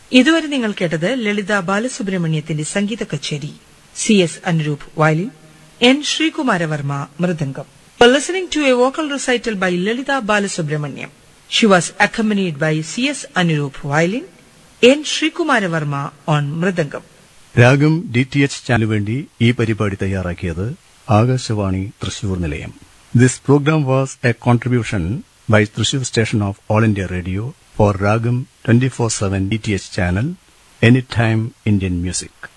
ഇതുവരെ നിങ്ങൾ കേട്ടത് ലളിത ബാലസുബ്രഹ്മണ്യത്തിന്റെ സംഗീത കച്ചേരി C S Anuroop violin N Sreekumaravarma മൃദംഗം listening to a vocal recital by Lalitha Balasubramaniam she was accompanied by C S Anuroop violin N Sreekumaravarma on mridangam Raagam D T H ചാനലിനു വേണ്ടി ഈ പരിപാടി തയ്യാറാക്കിയത് ആകാശവാണി തൃശൂർ നിലയം this program was a contribution by Thrissur station of All India Radio for Raagam twenty four seven D T H channel any time Indian music